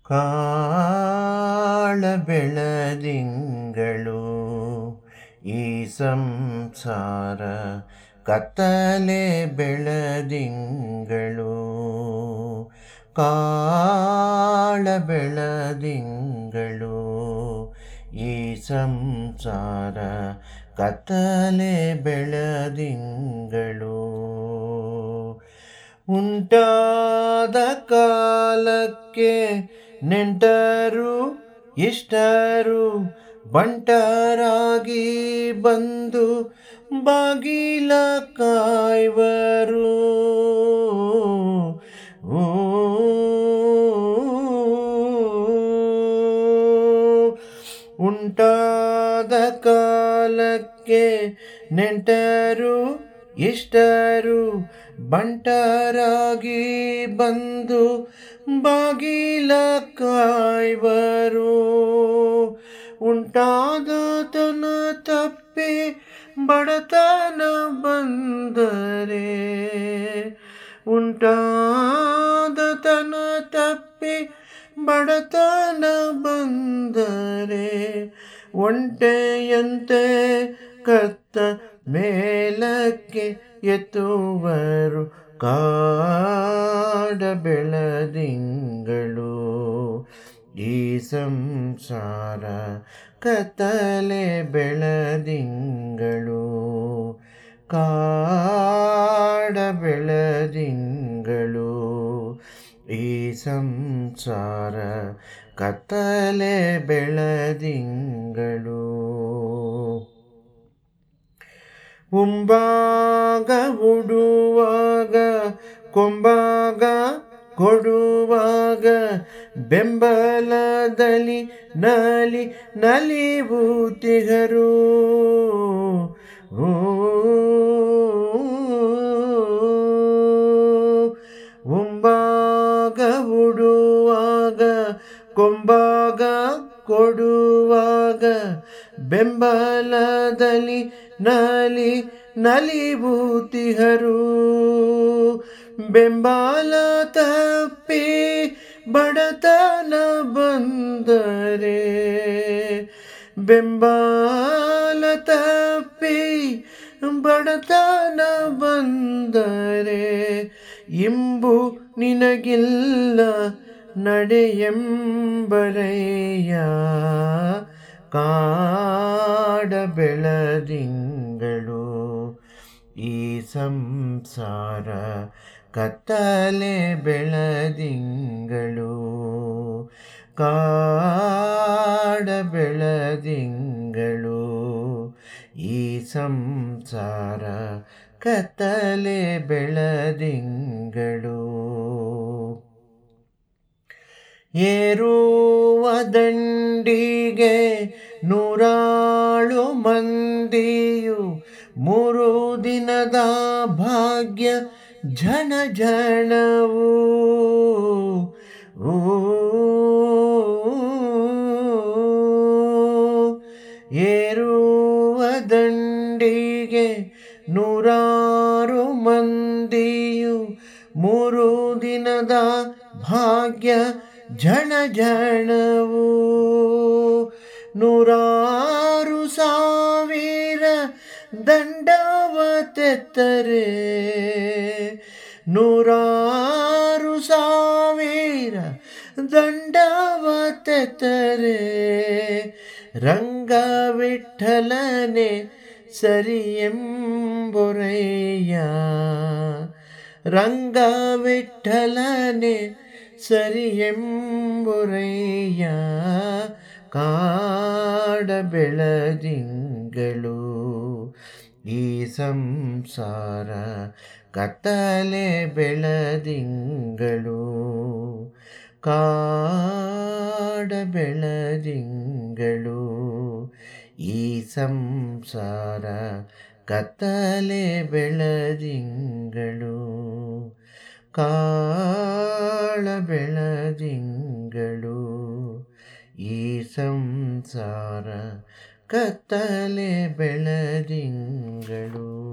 ಕಾಳ ಬೆಳದಿಂಗಳು ಈ ಸಂಸಾರ ಕತ್ತಲೆ ಬೆಳದಿಂಗಳು ಕಾಳ ಬೆಳದಿಂಗಳು ಈ ಸಂಸಾರ ಕತ್ತಲೆ ಬೆಳದಿಂಗಳು ಉಂಟಾದ ಕಾಲಕ್ಕೆ ನೆಂಟರು ಇಷ್ಟರು ಬಂಟರಾಗಿ ಬಂದು ಬಾಗಿಲ ಕಾಯ್ವರು ಊ. ಉಂಟಾದ ಕಾಲಕ್ಕೆ ನೆಂಟರು ಇಷ್ಟರು ಬಂಟರಾಗಿ ಬಂದು ಬಾಗಿಲ ಕಾಯ್ವರು ಉಂಟಾದ ತನ ತಪ್ಪಿ ಬಡತನ ಬಂದರೆ ಉಂಟಾದ ತನ ತಪ್ಪಿ ಬಡತನ ಬಂದರೆ ಒಂಟೆಯಂತೆ ಕತ್ತ ಮೇಲಕ್ಕೆ ಎತ್ತುವರು ಕಾಡ ಬೆಳದಿಂಗಳು ಈ ಸಂಸಾರ ಕತ್ತಲೆ ಬೆಳದಿಂಗಳು ಕಾಡ ಬೆಳದಿಂಗಳು ಈ ಸಂಸಾರ ಕತ್ತಲೆ ಬೆಳದಿಂಗಳು ಉಂಬಾಗ ಉಡುವಾಗ ಕೊಂಬಾಗ ಕೊಡುವಾಗ ಬೆಂಬಲದಲ್ಲಿ ನಲಿ ನಲಿಬೂತಿಗರು ಊ. ಉಂಬಾಗ ಉಡುವಾಗ ಕೊಂಬಾಗ ಕೊಡುವಾಗ ಬೆಂಬಲದಲ್ಲಿ ನಲಿ ನಲಿಬೂತಿಹರು ಬೆಂಬಲ ತಪ್ಪಿ ಬಡತನ ಬಂದರೆ ಬೆಂಬಲ ತಪ್ಪಿ ಬಡತನ ಬಂದರೆ ಇಂಬು ನಿನಗಿಲ್ಲ ನಡೆಯೆಂಬರೆಯ ಕಾಡ ಬೆಳದಿಂಗಳು ಈ ಸಂಸಾರ ಕತ್ತಲೆ ಬೆಳದಿಂಗಳು ಕಾಡ ಬೆಳದಿಂಗಳು ಈ ಸಂಸಾರ ಕತ್ತಲೆ ಬೆಳದಿಂಗಳು ಏರುವ ದಂಡಿಗೆ ನೂರಾಳು ಮಂದಿಯು ಮೂರು ದಿನದ ಭಾಗ್ಯ ಝಣ ಝಣವು ಊ. ಏರುವ ದಂಡಿಗೆ ನೂರಾರು ಮಂದಿಯು ಮೂರು ದಿನದ ಭಾಗ್ಯ ಝಣ ಝಣವು ನೂರಾರು ಸಾವಿರ ದಂಡವ ತೆತ್ತರೆ ನೂರಾರು ಸಾವಿರ ದಂಡವ ತೆತ್ತರೆ ರಂಗ ವಿಠಲನೆ ಸರಿ ಎಂಬೊರೆಯ ರಂಗ ವಿಠಲನೆ ಸರಿ ಎಂಬೊರೆಯ ಕಾಡ ಬೆಳದಿಂಗಳು ಈ ಸಂಸಾರ ಕತ್ತಲೆ ಬೆಳದಿಂಗಳು ಕಾಡ ಬೆಳದಿಂಗಳು ಈ ಸಂಸಾರ ಕತ್ತಲೆ ಬೆಳದಿಂಗಳು ಕಾಳ ಬೆಳದಿಂಗಳು ಈ ಸಂಸಾರ ಕತ್ತಲೆ ಬೆಳದಿಂಗಳು